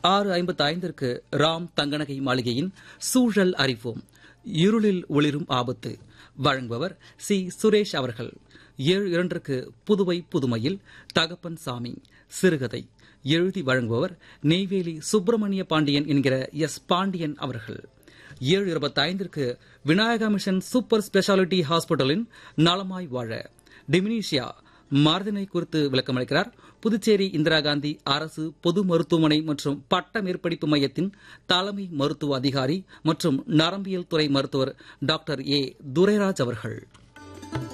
ஆறு ஐம்பத்தி ஐந்திற்கு ராம் தங்கநகை மாளிகையின் சூழல் அறிவோம் இருளில் ஒளிரும் ஆபத்து வழங்குபவர் சி சுரேஷ் அவர்கள் ஏழு இரண்டிற்கு புதுவை புதுமையில் தகப்பன் சாமி சிறுகதை எழுதி வழங்குபவர் நெய்வேலி சுப்பிரமணிய பாண்டியன் என்கிற எஸ் பாண்டியன் அவர்கள் ஏழு இருபத்தைந்திற்கு விநாயகா மிஷன் சூப்பர் ஸ்பெஷாலிட்டி ஹாஸ்பிட்டலின் நலமாய் வாழ டிமினிஷியா மருதினை குறித்து விளக்கமளிக்கிறார் புதுச்சேரி இந்திரா காந்தி அரசு பொது மருத்துவமனை மற்றும் பட்ட மேற்படிப்பு மையத்தின் தலைமை மருத்துவ அதிகாரி மற்றும் நரம்பியல் துறை மருத்துவர் டாக்டர் ஏ துரைராஜ் அவர்கள்